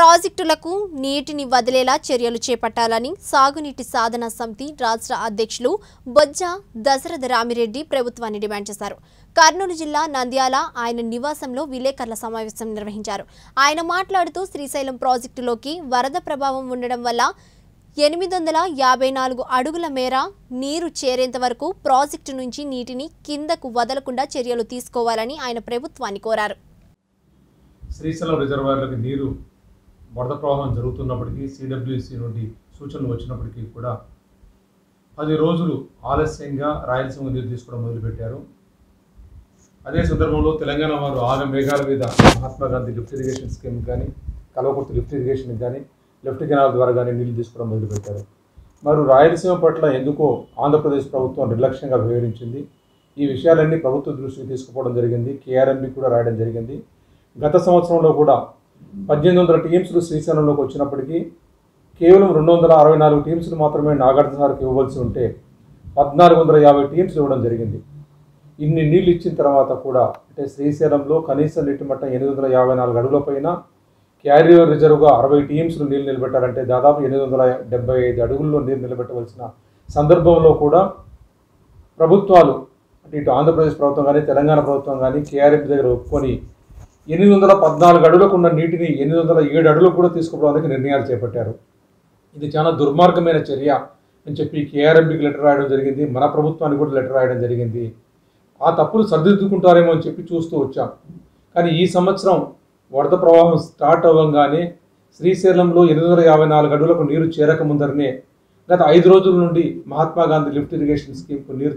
ప్రాజెక్టులకు నీటిని వదిలేలా చర్యలు చేపట్టాలని సాగునీటి సాధన సమితి రాష్ట్ర అధ్యక్షులు బొజ్జ దశరథ రామిరెడ్డి ప్రభుత్వాన్ని డిమాండ్ చేశారు కర్నూలు జిల్లా నంద్యాల ఆయన నివాసంలో విలేకరుల సమావేశం నిర్వహించారు ఆయన మాట్లాడుతూ శ్రీశైలం ప్రాజెక్టులోకి వరద ప్రభావం ఉండడం వల్ల ఎనిమిది వందల యాభై నాలుగు అడుగుల మేర నీరు చేరేంత వరకు ప్రాజెక్టు నుంచి నీటిని కిందకు వదలకుండా చర్యలు తీసుకోవాలని ఆయన ప్రభుత్వాన్ని కోరారు శ్రీశైలం రిజర్వాయర్లకు నీరు వరద ప్రవాహం జరుగుతున్నప్పటికీ సిడబ్ల్యూసి నుండి సూచనలు వచ్చినప్పటికీ కూడా పది రోజులు ఆలస్యంగా రాయలసీమ నీరు తీసుకోవడం మొదలుపెట్టారు అదే సందర్భంలో తెలంగాణ వారు ఆగ మేఘాల మీద Mahatma Gandhi lift irrigation scheme కానీ కలవకుర్తి లిఫ్ట్ ఇరిగేషన్ కానీ లెఫ్ట్ కెనాల్ ద్వారా కానీ నీళ్లు తీసుకోవడం మొదలుపెట్టారు మరి రాయలసీమ పట్ల ఎందుకో ఆంధ్రప్రదేశ్ ప్రభుత్వం నిర్లక్ష్యంగా వ్యవహరించింది ఈ విషయాలన్నీ ప్రభుత్వ దృష్టికి తీసుకుపోవడం జరిగింది కేఆర్ఎంబి కూడా రాయడం జరిగింది గత సంవత్సరంలో కూడా పద్దెనిమిది వందల టీమ్స్లు శ్రీశైలంలోకి వచ్చినప్పటికీ కేవలం రెండు వందల అరవై నాలుగు టీమ్స్లు మాత్రమే నాగార్జున సార్కి ఇవ్వవలసి ఉంటే పద్నాలుగు వందల యాభై టీమ్స్ ఇవ్వడం జరిగింది ఇన్ని నీళ్ళు ఇచ్చిన తర్వాత కూడా అంటే శ్రీశైలంలో కనీస నీటి మట్టం ఎనిమిది వందల యాభై నాలుగు అడుగుల పైన క్యారియర్ రిజర్వ్గా అరవై టీమ్స్లు నీళ్ళు నిలబెట్టారంటే దాదాపు ఎనిమిది వందల డెబ్బై ఐదు అడుగుల్లో నీరు నిలబెట్టవలసిన సందర్భంలో కూడా ప్రభుత్వాలు అంటే ఇటు ఆంధ్రప్రదేశ్ ప్రభుత్వం కానీ తెలంగాణ ప్రభుత్వం కానీ కేఆర్ఎఫ్ దగ్గర ఒప్పుకొని ఎనిమిది వందల పద్నాలుగు అడుగులకు ఉన్న నీటిని ఎనిమిది వందల ఏడు అడుగులకు కూడా తీసుకుపోవడానికి నిర్ణయాలు చేపట్టారు ఇది చాలా దుర్మార్గమైన చర్య అని చెప్పి కేఆర్ఎంపీకి లెటర్ రాయడం జరిగింది మన ప్రభుత్వానికి కూడా లెటర్ రాయడం జరిగింది ఆ తప్పులు సరిదిద్దుకుంటారేమో అని చెప్పి చూస్తూ వచ్చాం కానీ ఈ సంవత్సరం వరద ప్రవాహం స్టార్ట్ అవ్వగానే శ్రీశైలంలో ఎనిమిది వందల యాభై నాలుగు అడుగులకు నీరు చేరక ముందరనే గత ఐదు రోజుల నుండి మహాత్మా గాంధీ లిఫ్ట్ ఇరిగేషన్ స్కీమ్కు నీరు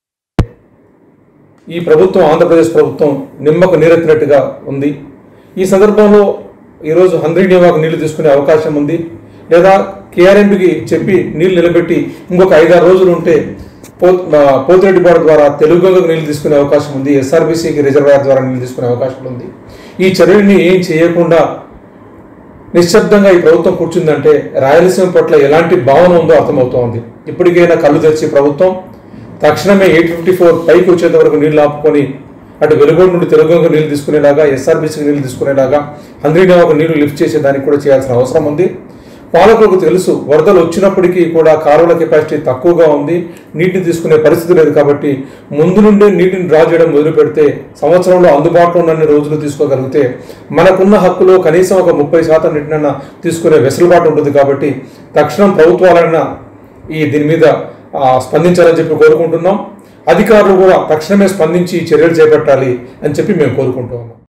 ఈ ప్రభుత్వం ఆంధ్రప్రదేశ్ ప్రభుత్వం నిమ్మకు నీరెత్తినట్టుగా ఉంది ఈ సందర్భంలో ఈరోజు హంద్రీనివాకు నీళ్లు తీసుకునే అవకాశం ఉంది లేదా కేఆర్ఎంపీకి చెప్పి నీళ్లు నిలబెట్టి ఇంకొక ఐదారు రోజులు ఉంటే పో పోతిరెడ్డిపాడు ద్వారా తెలుగుగంగకు నీళ్లు తీసుకునే అవకాశం ఉంది ఎస్ఆర్బీసీకి రిజర్వాయర్ ద్వారా నీళ్లు తీసుకునే అవకాశం ఉంది ఈ చర్యల్ని ఏం చేయకుండా నిశ్శబ్దంగా ఈ ప్రభుత్వం కూర్చుందంటే రాయలసీమ పట్ల ఎలాంటి భావన ఉందో అర్థమవుతోంది ఇప్పటికైనా కళ్ళు తెరిచి ప్రభుత్వం తక్షణమే ఎయిట్ ఫిఫ్టీ ఫోర్ పైకి వచ్చేంత వరకు నీళ్లు ఆపుకొని అటు వెలుగోడు నుండి తెలుగుకు నీళ్లు తీసుకునేలాగా ఎస్ఆర్బీసీకి నీళ్లు తీసుకునేలాగా హంద్రీనవాకు నీళ్లు లిఫ్ట్ చేసే దానికి కూడా చేయాల్సిన అవసరం ఉంది పాలకులకు తెలుసు వరదలు వచ్చినప్పటికీ కూడా కాలువల కెపాసిటీ తక్కువగా ఉంది నీటిని తీసుకునే పరిస్థితి లేదు కాబట్టి ముందు నుండే నీటిని డ్రా చేయడం మొదలు పెడితే సంవత్సరంలో అందుబాటులో ఉన్న రోజులు తీసుకోగలిగితే మనకున్న హక్కులో కనీసం ఒక ముప్పై శాతం నీటినన్నా తీసుకునే వెసులుబాటు ఉంటుంది కాబట్టి తక్షణం ప్రభుత్వాలైనా ఈ దీని మీద ఆ, స్పందించాలని చెప్పి కోరుకుంటున్నాం అధికారులు కూడా తక్షణమే స్పందించి చర్యలు చేపట్టాలి అని చెప్పి మేము కోరుకుంటున్నాం